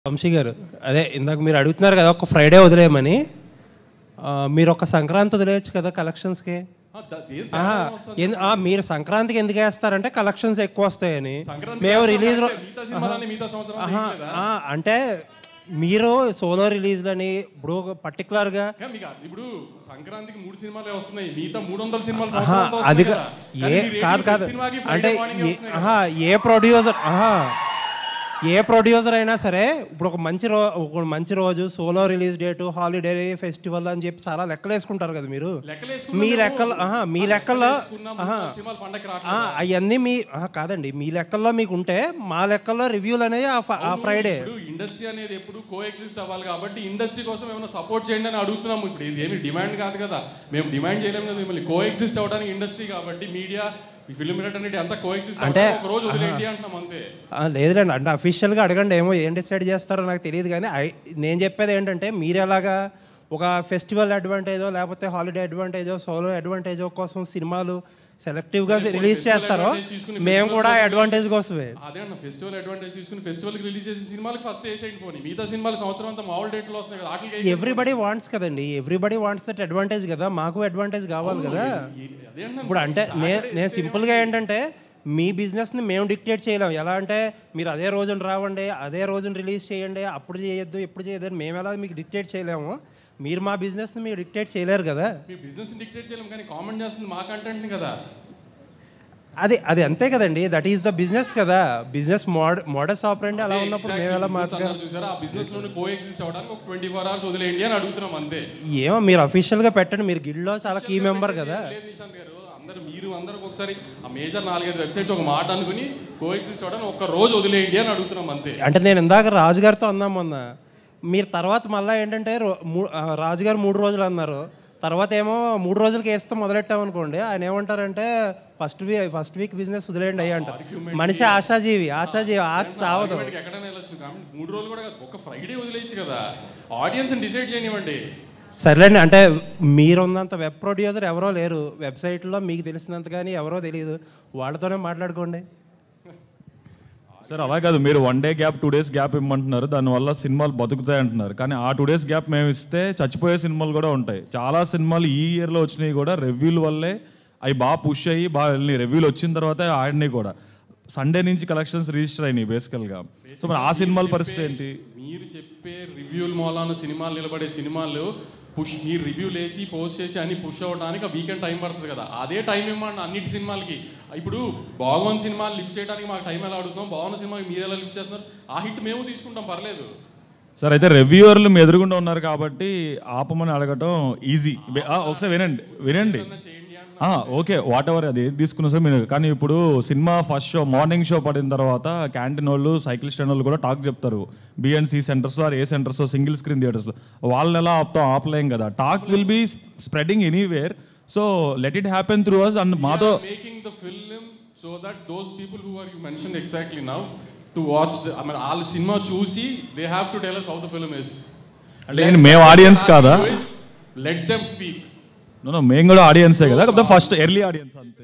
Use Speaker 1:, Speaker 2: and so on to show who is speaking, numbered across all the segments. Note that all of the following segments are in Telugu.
Speaker 1: వంశీ గారు అదే ఇందాక మీరు అడుగుతున్నారు కదా ఒక ఫ్రైడే వదిలేయమని ఆ, మీరు ఒక సంక్రాంతి వదిలేయచ్చు కదా కలెక్షన్స్కి ఆహా, ఎన్- ఆ, మీరు సంక్రాంతికి ఎందుకు వేస్తారంటే కలెక్షన్స్ ఎక్కువ వస్తాయని మేము రిలీజ్ రో- ఆహా, ఆ, అంటే మీరు సోలో రిలీజ్లని ఇప్పుడు పర్టికులర్గా
Speaker 2: మీకు అది ఇప్పుడు సంక్రాంతికి మూడు సినిమాలే వస్తున్నాయి మిగతా మూడు వందల సినిమాలు
Speaker 1: ఆహా,
Speaker 2: సంవత్సరంతో
Speaker 1: అది
Speaker 2: వస్తున్నాయి
Speaker 1: కా-
Speaker 2: కదా. కానీ
Speaker 1: ఏ
Speaker 2: మీరు
Speaker 1: కాదు
Speaker 2: ఏంటి
Speaker 1: కాదు
Speaker 2: ప్రతి సినిమాకి
Speaker 1: అంటే
Speaker 2: Friday morning
Speaker 1: ఏ-
Speaker 2: వస్తున్నాయి
Speaker 1: ఆహా, ఏ ప్రొడ్యూసర్ ఆహా ఏ ప్రొడ్యూసర్ అయినా సరే ఇప్పుడు ఒక మంచి రో ఒక మంచి రోజు solo release date holiday festival అని చెప్పి చాలా లెక్కలు వేసుకుంటారు కదా మీరు
Speaker 2: లెక్కలు
Speaker 1: మీ లెక్కలు ఆహా, మీ లెక్కల్లో
Speaker 2: వేసుకున్నాం, మూడు నాలుగు సినిమాలు పండగకి రావట్లేదు.
Speaker 1: అవన్నీ మీ ఆహా, కాదండి మీ లెక్కల్లో మీకు ఉంటే మా లెక్కల్లో రివ్యూలు అనేవి ఆ ఫ- ఆ ఫ్రైడే
Speaker 2: ఇప్పుడు ఇండస్ట్రీ అనేది ఎప్పుడు కో ఎగ్జిస్ట్ అవ్వాలి కాబట్టి ఇండస్ట్రీ కోసం ఏమైనా సపోర్ట్ చేయండి అని అడుగుతున్నాము ఇప్పుడు ఇది ఏమి డిమాండ్ కాదు కదా మేము డిమాండ్ చేయలేము కదా మిమ్మల్ని కో ఎగ్జిస్ట్ అవడానికి ఇండస్ట్రీ కాబట్టి మీడియా ఫిల్మ్ అనేది అంతా కో ఎగ్జిస్ట్
Speaker 1: అంటే,
Speaker 2: ఒక రోజు వదిలేండి అంటున్నాం అంతే
Speaker 1: ఆ, లేదులేండి అంటే అఫీషియల్గా అడగండి ఏమో ఏం డిసైడ్ చేస్తారో నాకు తెలియదు కానీ ఐ- నేను చెప్పేది ఏంటంటే మీరు ఎలాగా ఒక ఫెస్టివల్ అడ్వాంటేజో లేకపోతే హాలిడే అడ్వాంటేజో సోలో అడ్వాంటేజో కోసం సినిమాలు సెలెక్టివ్గా రిలీజ్ చేస్తారో
Speaker 2: advantage తీసుకుని
Speaker 1: మేము కూడా అడ్వాంటేజ్ కోసమే
Speaker 2: అదే అన్న ఫెస్టివల్ అడ్వాంటేజ్ తీసుకుని ఫెస్టివల్ కి రిలీజ్ చేసిన సినిమాలకు ఫస్ట్ వేసేయండి పోనీ మిగతా సినిమాలు సంవత్సరం అంతా మామూలు డేట్ లో వస్తున్నాయి కదా వాటికి
Speaker 1: ఎవ్రీబడి వాంట్స్ కదండి ఎవ్రీబడి వాంట్స్ దట్ అడ్వాంటేజ్ కదా మాకు అడ్వాంటేజ్ కావాలి కదా
Speaker 2: అదే అన్న
Speaker 1: ఇప్పుడు అంటే నే నేను సింపుల్గా ఏంటంటే మీ బిజినెస్ని మేము డిక్టేట్ చేయలేం ఎలా అంటే మీరు అదే రోజున రావండి అదే రోజున రిలీజ్ చేయండి అప్పుడు చేయొద్దు ఎప్పుడు చేయొద్దు అని మేము ఎలా మీకు డిక్టేట్ చేయలేము మీరు మా బిజినెస్ని మీరు డిక్టేట్ చేయలేరు కదా
Speaker 2: మీ బిజినెస్ డిక్టేట్ చేయలేం కానీ కామెంట్ చేస్తుంది మా కంటెంట్ కదా
Speaker 1: అది అది అంతే కదండి దట్ ఈస్ ద బిజినెస్ కదా బిజినెస్ మోడ మోడల్స్ ఆపరండి అలా ఉన్నప్పుడు మేము ఎలా మాట్లాడాలి
Speaker 2: చూసారా ఆ బిజినెస్ లోనే కో ఎగ్జిస్ట్ అవడానికి ఒక ట్వంటీ ఫోర్ అవర్స్ వదిలేయండి అని అడుగుతున్నాం అంతే
Speaker 1: ఏమో మీరు అఫీషియల్గా పెట్టండి మీరు గిల్డ్లో చాలా కీ మెంబర్ కదా
Speaker 2: లేదు నిశాంత్ గారు అందరు మీరు అందరూ ఒకసారి ఆ మేజర్ నాలుగైదు వెబ్సైట్స్ ఒక మాట అనుకుని కో ఎగ్జిస్ట్ అవడానికి ఒక రోజు వదిలేయండి అని అడుగుతున్నాం అంతే
Speaker 1: అంటే నేను ఇందాక రాజుగారితో అన్నాం మొన్న మీరు తర్వాత మళ్ళీ ఏంటంటే రో- మూ- ఆ, రాజుగారు మూడు రోజులు అన్నారు తర్వాత ఏమో మూడు రోజులకి వేస్తే మొదలెట్టాం అనుకోండి ఆయన ఏమంటారంటే first week first week business వదిలేయండి అయ్యి అంటారు మనిషి ఆశాజీవి ఆశాజీవి ఆశ చావదు
Speaker 2: Argument కి ఎక్కడైనా వెళ్ళొచ్చు కానీ మూడు రోజులు కూడా కాదు ఒక ఫ్రైడే వదిలేయచ్చు కదా ఆడియన్స్ డిసైడ్ చేయనివ్వండి
Speaker 1: సర్లేండి అంటే మీరున్నంత వెబ్ ప్రొడ్యూసర్ ఎవరో లేరు వెబ్సైట్లో మీకు తెలిసినంత కానీ ఎవరో తెలియదు వాళ్ళతోనే మాట్లాడుకోండి
Speaker 3: సార్ అలా కాదు మీరు one day gap two days gap ఇమ్మంటున్నారు దానివల్ల సినిమాలు బతుకుతాయి అంటున్నారు కానీ ఆ టూ డేస్ గ్యాప్ మేము ఇస్తే చచ్చిపోయే సినిమాలు కూడా ఉంటాయి చాలా సినిమాలు ఈ ఇయర్లో వచ్చినాయి కూడా రివ్యూల వల్లే అవి బాగా పుష్ అయ్యి బాగా వెళ్ళినాయి రివ్యూలు వచ్చిన తర్వాత ఆడినాయి కూడా సండే నుంచి కలెక్షన్స్ రిజిస్టర్ అయినాయి బేసికల్గా సో మరి ఆ సినిమాల పరిస్థితి ఏంటి
Speaker 2: మీరు చెప్పే రివ్యూల మూలాన సినిమాలు నిలబడే సినిమాలు పుష్ మీరు రివ్యూలు వేసి పోస్ట్ చేసి అన్ని పుష్ అవ్వడానికి వీకెండ్ టైం పడుతుంది కదా అదే టైం ఇవ్వండి అన్నిటి సినిమాలకి ఇప్పుడు బాగున్న సినిమాలు లిఫ్ట్ చేయడానికి మాకు టైం ఎలా అడుగుతాం బాగున్న సినిమాకి మీరు ఎలా లిఫ్ట్ చేస్తున్నారు ఆ హిట్ మేము తీసుకుంటాం పర్లేదు
Speaker 3: సార్ అయితే రివ్యూవర్లు మీ ఎదురుగుండా ఉన్నారు కాబట్టి ఆపమని అడగటం ఈజీ ఒకసారి వినండి వినండి
Speaker 2: చేయండి అంటే
Speaker 3: ఆ, ఓకే వాట్ ఎవర్ అది ఏది తీసుకున్నా సార్ మీరు కానీ ఇప్పుడు cinema first show morning show పడిన తర్వాత క్యాంటీన్ వాళ్ళు సైకిల్ స్టాండ్ వాళ్ళు కూడా టాక్ చెప్తారు బిఎన్సి సెంటర్స్లో ఏ సెంటర్స్లో సింగిల్ స్క్రీన్ థియేటర్స్లో వాళ్ళని ఎలా ఆపుతాం ఆపలేం కదా talk will be spreading anywhere so let it happen through us and మాతో
Speaker 2: making the film so that those people who are you mention exactly now to watch I mean వాళ్ళ సినిమా చూసి they have to tell us how the film is
Speaker 3: అంటే ఏంటి, మేము ఆడియన్స్ కాదా
Speaker 2: లెట్ దెమ్ స్పీక్
Speaker 3: నో మేము కూడా ఆడియన్సే కదా కాకపోతే ఫస్ట్ ఎర్లీ ఆడియన్స్ అంతే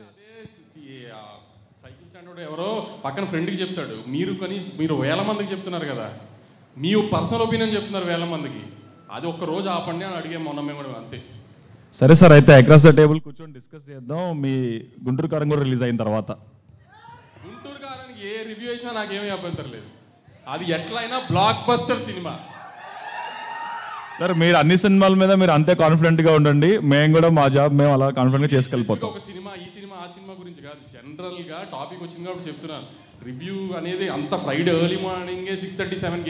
Speaker 2: సైకిల్ స్టాండ్ ఎవరో పక్కన ఫ్రెండ్కి చెప్తాడు మీరు కానీ మీరు వేల మందికి చెప్తున్నారు కదా మీ పర్సనల్ ఒపీనియన్ చెప్తున్నారు వేల మందికి అది ఒక్క రోజు ఆపండి అని అడిగే మొన్న మేము కూడా అంతే
Speaker 3: సరే సార్ అయితే అక్రాస్ ద టేబుల్ కూర్చొని డిస్కస్ చేద్దాం మీ గుంటూరు కారం కూడా రిలీజ్ అయిన తర్వాత
Speaker 2: గుంటూరు కారానికి ఏ రివ్యూ వేసినా నాకేమీ అభ్యంతరం లేదు అది ఎట్లయినా బ్లాక్ బస్టర్ సినిమా
Speaker 3: సార్ మీరు అన్ని సినిమాల మీద మీరు అంతే కాన్ఫిడెంట్ గా ఉండండి మేము కూడా మా జాబ్ మేము అలా కాన్ఫిడెంట్ గా చేసుకెళ్ళిపోతాం
Speaker 2: ఒక సినిమా ఈ సినిమా ఆ సినిమా గురించి కాదు జనరల్ గా టాపిక్ వచ్చింది కాబట్టి చెప్తున్నాను రివ్యూ అనేది అంత ఫ్రైడే ఎర్లీ మార్నింగే సిక్స్ థర్టీ సెవెన్